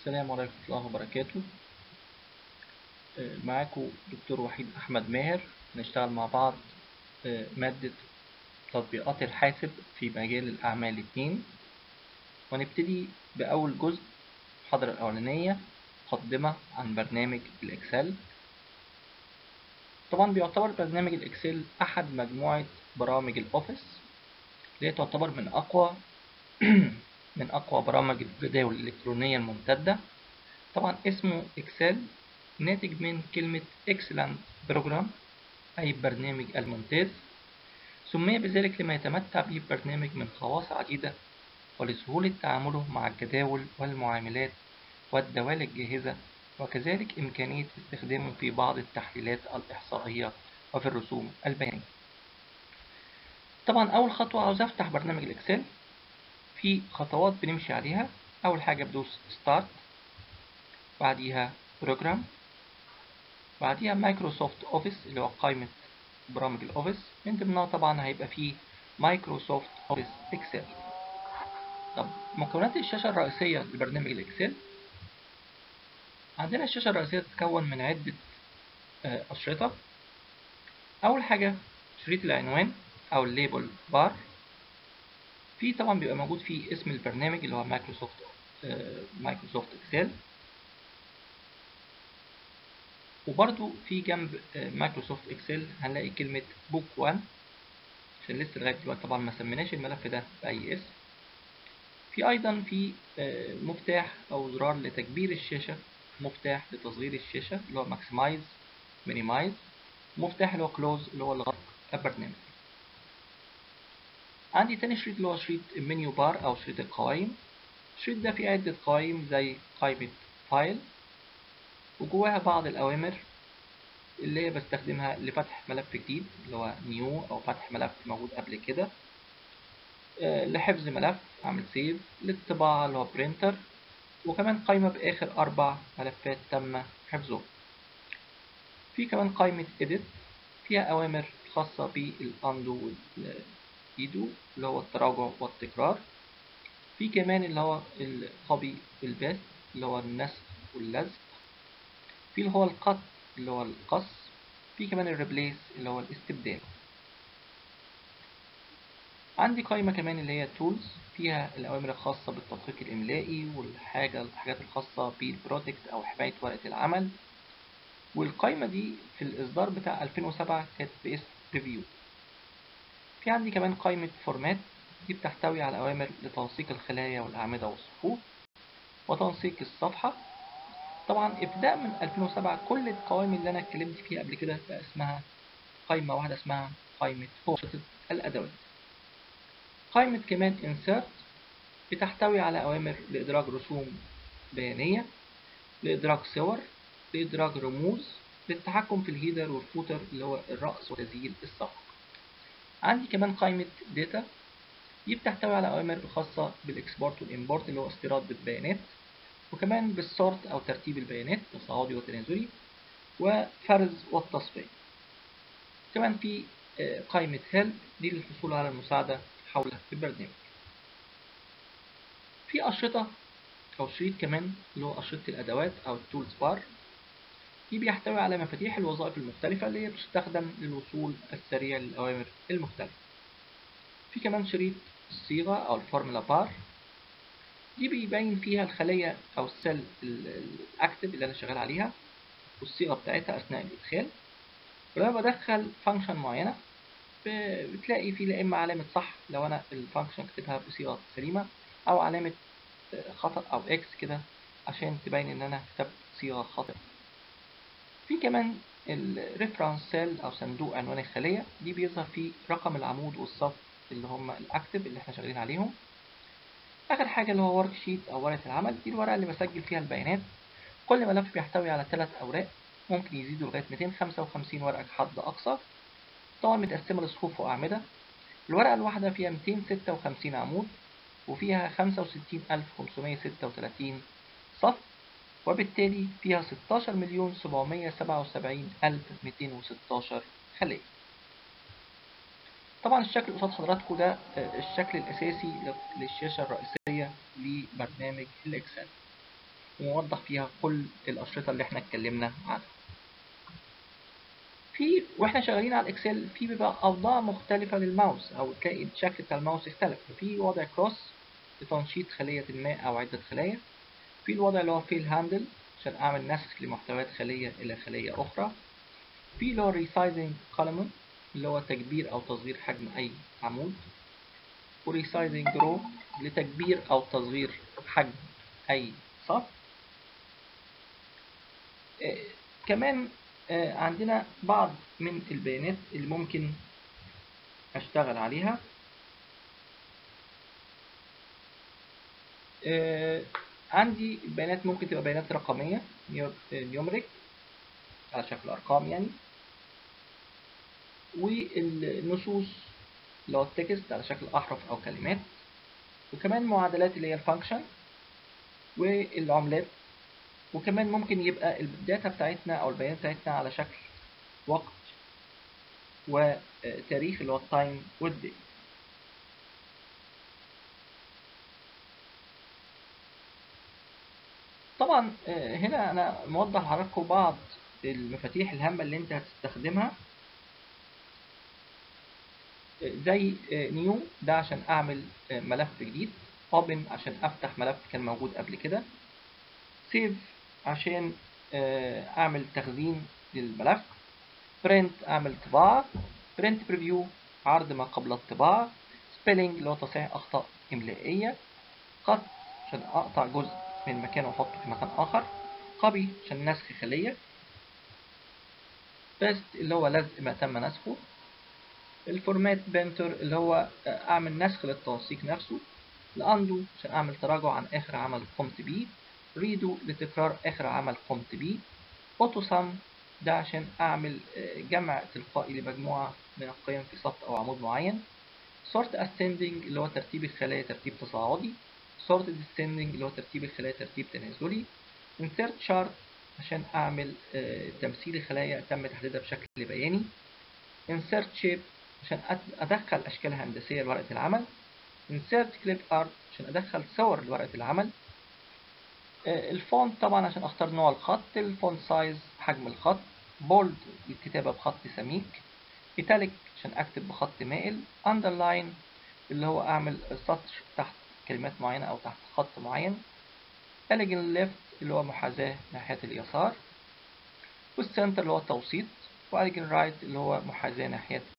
السلام عليكم ورحمة الله وبركاته آه، معاكم دكتور وحيد أحمد ماهر نشتغل مع بعض آه، مادة تطبيقات الحاسب في مجال الأعمال اتنين ونبتدي بأول جزء المحاضرة الأولانية مقدمة عن برنامج الإكسل طبعا بيعتبر برنامج الإكسل أحد مجموعة برامج الأوفيس اللي هي تعتبر من أقوى من أقوى برامج الجداول الإلكترونية الممتدة طبعا اسمه إكسل ناتج من كلمة excellent program أي برنامج الممتاز سمي بذلك لما يتمتع به البرنامج من خواص عديدة ولسهولة تعامله مع الجداول والمعاملات والدوال الجاهزة وكذلك إمكانية استخدامه في بعض التحليلات الإحصائية وفي الرسوم البيانية طبعا أول خطوة عاوز أفتح برنامج الإكسل في خطوات بنمشي عليها أول حاجة بدوس ستارت بعديها بروجرام بعديها مايكروسوفت اوفيس اللي هو قائمة برامج الاوفيس من ضمنها طبعا هيبقى فيه مايكروسوفت اوفيس اكسل طب مكونات الشاشة الرئيسية لبرنامج الاكسل عندنا الشاشة الرئيسية تتكون من عدة أشرطة أول حاجة شريط العنوان أو الليبل بار في طبعا بيبقى موجود فيه اسم البرنامج اللي هو مايكروسوفت مايكروسوفت اكسل وبرضو في جنب مايكروسوفت اكسل هنلاقي كلمة بوك 1 عشان لسه لغاية دلوقتي طبعا ما سميناش الملف ده بأي اسم في أيضا في مفتاح أو زرار لتكبير الشاشة مفتاح لتصغير الشاشة اللي هو ماكسمايز مينيمايز مفتاح اللي هو كلوز اللي هو الغلق البرنامج عندي تاني شريط اللي هو شريط المنيو بار أو شريط القوائم الشريط ده فيه عدة قوائم زي قائمة فايل وجواها بعض الأوامر اللي هي بستخدمها لفتح ملف جديد اللي هو نيو أو فتح ملف موجود قبل كده أه لحفظ ملف أعمل سيف للطباعة اللي هو برينتر وكمان قائمة بآخر أربع ملفات تم حفظهم في كمان قائمة edit فيها أوامر خاصة بالأندو والإيدو اللي هو التراجع والتكرار في كمان اللي هو الكوبي والباست اللي هو النسخ واللزق في اللي هو القط اللي هو القص في كمان الريبليس اللي هو الاستبدال عندي قائمة كمان اللي هي تولز فيها الأوامر الخاصة بالتدقيق الإملائي والحاجة الحاجات الخاصة بالبروتكت أو حماية ورقة العمل والقائمة دي في الإصدار بتاع 2007 كانت باسم ريفيو في عندي كمان قائمة فورمات دي بتحتوي على أوامر لتنسيق الخلايا والأعمدة والصفوف وتنسيق الصفحة طبعا ابتداء من 2007 كل القوائم اللي انا اتكلمت فيها قبل كده بقى اسمها قائمة واحدة اسمها قائمة فرصة الأدوات قائمة كمان insert بتحتوي على أوامر لإدراج رسوم بيانية لإدراج صور لإدراج رموز للتحكم في الهيدر والفوتر اللي هو الرأس وتسجيل الصفحة عندي كمان قائمة داتا دي بتحتوي على أوامر خاصة بالإكسبورت والإمبورت اللي هو استيراد البيانات وكمان بالسورت أو ترتيب البيانات تصاعدي وتنازلي وفرز والتصفية كمان في قائمة هيلب دي للحصول على المساعدة حول البرنامج في أشرطة أو شريط كمان اللي هو أشرطة الأدوات أو التولز بار دي بيحتوي على مفاتيح الوظائف المختلفة اللي هي بتستخدم للوصول السريع للأوامر المختلفة في كمان شريط الصيغة أو الفورمولا بار دي بيبين فيها الخلية أو السيل الأكتف اللي أنا شغال عليها والصيغة بتاعتها أثناء الإدخال ولما بدخل فانكشن معينة بتلاقي فيه لا إما علامة صح لو أنا الفانكشن كتبها بصيغة سليمة أو علامة خطأ أو إكس كده عشان تبين إن أنا كتبت صيغة خاطئة في كمان الريفرنس سيل أو صندوق عنوان الخلية دي بيظهر فيه رقم العمود والصف اللي هم الأكتف اللي احنا شغالين عليهم آخر حاجة اللي هو ورك شيت أو ورقة العمل دي الورقة اللي بسجل فيها البيانات كل ملف بيحتوي على ثلاث أوراق ممكن يزيدوا لغاية 255 ورقة كحد أقصى طبعا متقسمة لصفوف وأعمدة الورقة الواحدة فيها 256 عمود وفيها 65536 صف وبالتالي فيها 16 مليون 777 ألف 216 خلية طبعا الشكل قصاد حضراتكم ده الشكل الأساسي للشاشة الرئيسية لبرنامج الإكسل ونوضح فيها كل الأشرطة اللي احنا اتكلمنا عنها في واحنا شغالين على الاكسل في بيبقى اوضاع مختلفة للماوس او تلاقي الشكل بتاع الماوس اختلف في وضع كروس لتنشيط خلية ما او عدة خلايا في الوضع اللي هو فيل هاندل عشان اعمل نسخ لمحتويات خلية الى خلية اخرى في اللي هو ريسايزنج كولوم اللي هو تكبير او تصغير حجم اي عمود وريسايزنج رو لتكبير او تصغير حجم اي صف آه كمان آه عندنا بعض من البيانات اللي ممكن اشتغل عليها آه عندي البيانات ممكن تبقى بيانات رقمية نيومريك على شكل أرقام يعني والنصوص اللي هو التكست على شكل أحرف أو كلمات وكمان معادلات اللي هي الفانكشن والعملات وكمان ممكن يبقى الداتا بتاعتنا أو البيانات بتاعتنا على شكل وقت وتاريخ اللي هو التايم والدي طبعا هنا انا موضح لحضراتكم بعض المفاتيح الهامة اللي انت هتستخدمها زي نيو ده عشان اعمل ملف جديد اوبن عشان افتح ملف كان موجود قبل كده سيف عشان اعمل تخزين للملف برنت اعمل طباعة برنت بريفيو عرض ما قبل الطباعة سبيلنج اللي هو تصحيح اخطاء املائية قط عشان اقطع جزء من مكان واحطه في مكان اخر كوبي عشان نسخ خلية بيست اللي هو لزق ما تم نسخه الفورمات بنتر اللي هو اعمل نسخ للتوثيق نفسه الاندو عشان اعمل تراجع عن اخر عمل قمت بيه ريدو لتكرار اخر عمل قمت بيه اوتو سم ده عشان اعمل جمع تلقائي لمجموعة من القيم في سطر او عمود معين sort ascending اللي هو ترتيب الخلايا ترتيب تصاعدي sort descending اللي هو ترتيب الخلايا ترتيب تنازلي insert chart عشان اعمل تمثيل الخلايا تم تحديدها بشكل بياني insert shape عشان ادخل اشكال هندسيه لورقه العمل insert clip art عشان ادخل صور لورقه العمل الفونت طبعا عشان اختار نوع الخط الفونت سايز حجم الخط بولد الكتابه بخط سميك ايتاليك عشان اكتب بخط مائل اندرلاين اللي هو اعمل سطر تحت كلمات معينه او تحت خط معين elegant left اللي هو محاذاه ناحيه اليسار والسنتر اللي هو التوسيط وايجن رايت اللي هو محاذاة ناحية